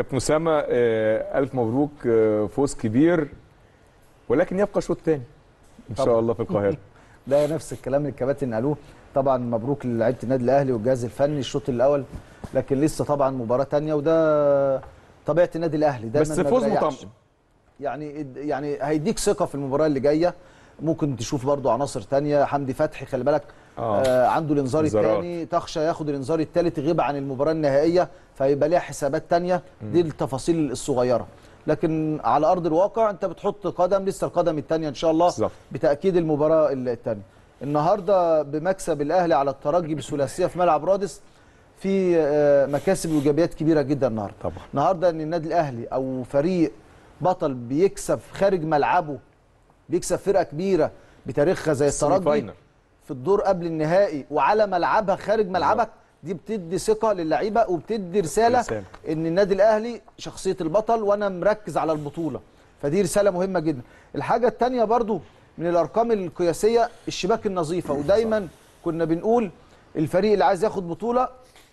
كابتن اسامه آه، الف مبروك آه، فوز كبير ولكن يبقى شوط تاني ان شاء طبعاً. الله في القاهره ده نفس الكلام اللي الكباتن قالوه طبعا مبروك للاعيبه النادي الاهلي والجهاز الفني الشوط الاول لكن لسه طبعا مباراه تانية وده طبيعه النادي الاهلي دايما بس ما فوز بيريحش. مطمئن يعني يعني هيديك ثقه في المباراه اللي جايه ممكن تشوف برضو عناصر تانية حمدي فتحي خلي بالك آه. آه عنده الانذار انذارات. الثاني تخشى ياخد الانذار الثالث يغيب عن المباراه النهائيه فيبقى ليها حسابات تانية دي التفاصيل الصغيره لكن على ارض الواقع انت بتحط قدم لسه القدم الثانيه ان شاء الله بالظبط. بتاكيد المباراه الثانيه النهارده بمكسب الاهلي على الترجي بثلاثيه في ملعب رادس في آه، مكاسب وايجابيات كبيره جدا النهارده طبعا النهارده ان النادي الاهلي او فريق بطل بيكسب خارج ملعبه بيكسب فرقه كبيره بتاريخها زي السيمي الترجي فاينل. في الدور قبل النهائي وعلى ملعبها خارج ملعبك دي بتدي ثقه للعيبه وبتدي رساله رسالة. ان النادي الاهلي شخصيه البطل وانا مركز على البطوله فدي رساله مهمه جدا الحاجه الثانيه برضو من الارقام القياسيه الشباك النظيفه ودايما كنا بنقول الفريق اللي عايز ياخد بطوله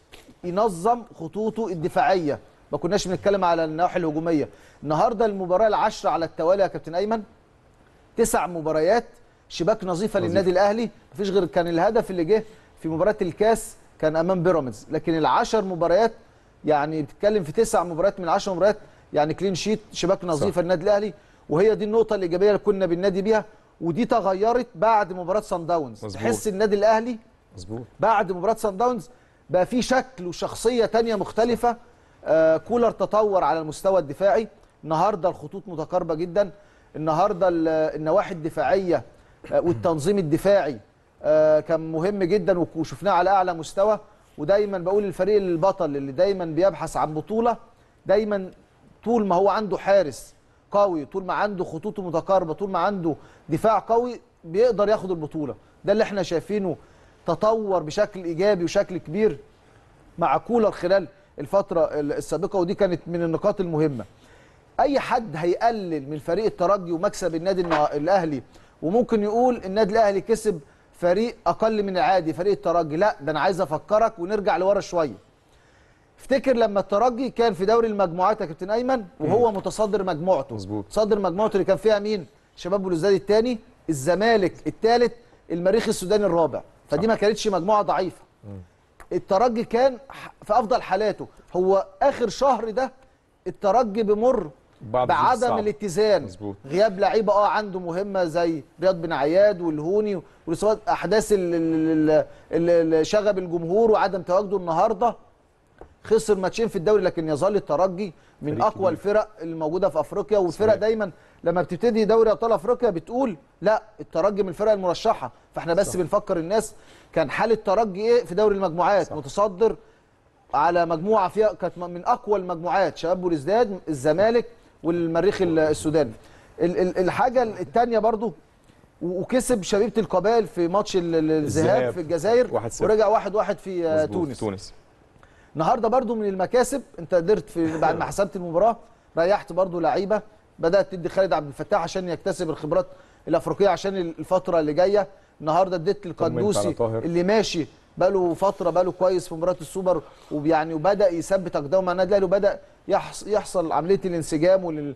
ينظم خطوطه الدفاعيه ما كناش بنتكلم على النواحي الهجوميه النهارده المباراه العاشره على التوالي يا كابتن ايمن تسع مباريات شباك نظيفه نظيف. للنادي الاهلي مفيش غير كان الهدف اللي جه في مباراه الكاس كان امام بيراميدز لكن العشر مباريات يعني بتتكلم في تسع مباريات من عشر مباريات يعني كلين شيت شباك نظيفه للنادي الاهلي وهي دي النقطه الايجابيه اللي كنا بننادي بيها ودي تغيرت بعد مباراه سان داونز مظبوط. تحس النادي الاهلي مظبوط بعد مباراه سان داونز بقى في شكل وشخصيه تانية مختلفه آه كولر تطور على المستوى الدفاعي النهارده الخطوط متقاربه جدا النهارده ال- النواحي الدفاعيه آه والتنظيم الدفاعي آه كان مهم جدا وك- وشفناه على اعلى مستوى ودايما بقول الفريق البطل اللي دايما بيبحث عن بطوله دايما طول ما هو عنده حارس قوي طول ما عنده خطوطه متقاربه طول ما عنده دفاع قوي بيقدر ياخد البطوله ده اللي احنا شايفينه تطور بشكل ايجابي وشكل كبير مع كولر خلال الفتره السابقه ودي كانت من النقاط المهمه اي حد هيقلل من فريق الترجي ومكسب النادي النا- الاهلي وممكن يقول النادي الاهلي كسب فريق اقل من العادي فريق الترجي لا ده انا عايز افكرك ونرجع لورا شويه افتكر لما الترجي كان في دوري المجموعات يا كابتن ايمن وهو متصدر مجموعته مظبوط. صدر مجموعته اللي كان فيها مين شباب بلوزداد الثاني الزمالك الثالث المريخ السوداني الرابع فدي ما كانتش مجموعه ضعيفه الترجي كان ح- في افضل حالاته هو اخر شهر ده الترجي بمر بعض الظروف بعدم صعبة. الاتزان مظبوط. غياب لعيبه اه عنده مهمه زي رياض بن عياد والهوني والاصابات احداث ال- ال- ال- ال- ال- شغب الجمهور وعدم تواجده النهارده خسر ماتشين في الدوري لكن يظل الترجي من فريق اقوى كبير. الفرق الموجوده في افريقيا والفرق صحيح. دايما لما بتبتدي دوري ابطال افريقيا بتقول لا الترجي من الفرق المرشحه فاحنا بس صح. بنفكر الناس كان حال الترجي ايه في دوري المجموعات صح. متصدر على مجموعه فيها كانت من اقوى المجموعات شباب بوليزداد الزمالك والمريخ ال- السوداني ال- ال- الحاجه الثانيه برضو و- وكسب شبيبه القبائل في ماتش ال- ال- الذهاب الذهاب. في الجزائر 1-0. ورجع واحد واحد في آه، مظبوط. تونس تونس النهارده برضو من المكاسب انت قدرت في بعد ما حسبت المباراه ريحت برضو لعيبه بدات تدي خالد عبد الفتاح عشان يكتسب الخبرات الافريقيه عشان الفتره اللي جايه النهارده اديت على القندوسي طاهر. اللي ماشي بقاله فتره بقاله كويس في مباراه السوبر ويعني وبدا يثبت اقدامه مع النادي الاهلي وبدا يحص يحصل عمليه الانسجام وال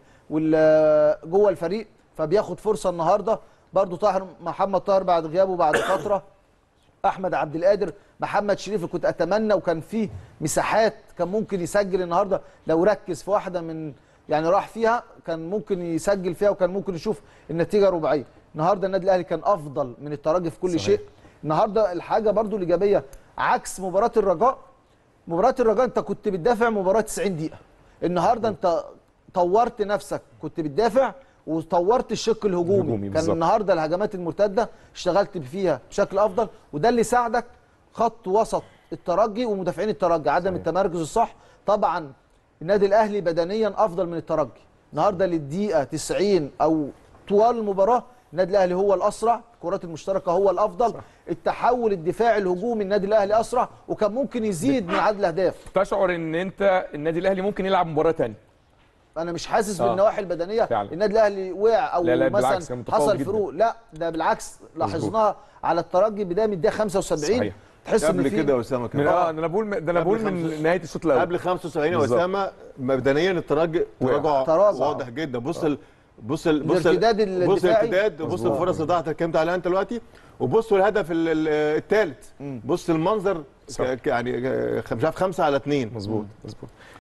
وال جوه الفريق فبياخد فرصه النهارده برضو طاهر محمد طاهر بعد غيابه بعد فتره احمد عبد القادر محمد شريف اللي كنت اتمنى وكان فيه مساحات كان ممكن يسجل النهارده لو ركز في واحده من يعني راح فيها كان ممكن يسجل فيها وكان ممكن يشوف النتيجه رباعيه النهارده النادي الاهلي كان افضل من الترجي في كل صحيح. شيء النهارده الحاجه برضو الايجابيه عكس مباراه الرجاء مباراه الرجاء انت كنت بتدافع مباراه 90 دقيقه النهارده انت طورت نفسك كنت بتدافع وطورت الشق الهجومي الهجومي كان بالظبط. النهارده الهجمات المرتده اشتغلت فيها بشكل افضل وده اللي ساعدك خط وسط الترجي ومدافعين الترجي عدم صحيح. التمركز الصح طبعا النادي الاهلي بدنيا افضل من الترجي النهارده للدقيقه 90 او طوال المباراه النادي الاهلي هو الاسرع الكرات المشتركه هو الافضل صح. التحول الدفاعي الهجومي النادي الاهلي اسرع وكان ممكن يزيد من عدد الاهداف تشعر ان انت النادي الاهلي ممكن يلعب مباراه ثانيه انا مش حاسس آه. بالنواحي البدنيه فعلا. النادي الاهلي وقع او لا، لا، بالعكس، كان مثلا متفوق حصل جدا. فروق لا ده بالعكس لاحظناها على الترجي بدايه من الدقيقه 75 صحيح. تحس ان قبل في كده يا اسامه من كمان اه ده انا بقول ده انا قبل بقول خمسة- من نهايه الشوط الاول قبل 75 يا بالظبط. اسامه بدنيا التراجع تراجع تراجع. واضح جدا بص ال... بص ال... بص الارتداد ال... بص الدفاعي. الارتداد بص مظبوط. الفرص اللي ضاعت اتكلمت عليها انت دلوقتي وبصوا الهدف الثالث بص المنظر صح. ك... ك- يعني آه، مش عارف خمسه على اثنين مظبوط مظبوط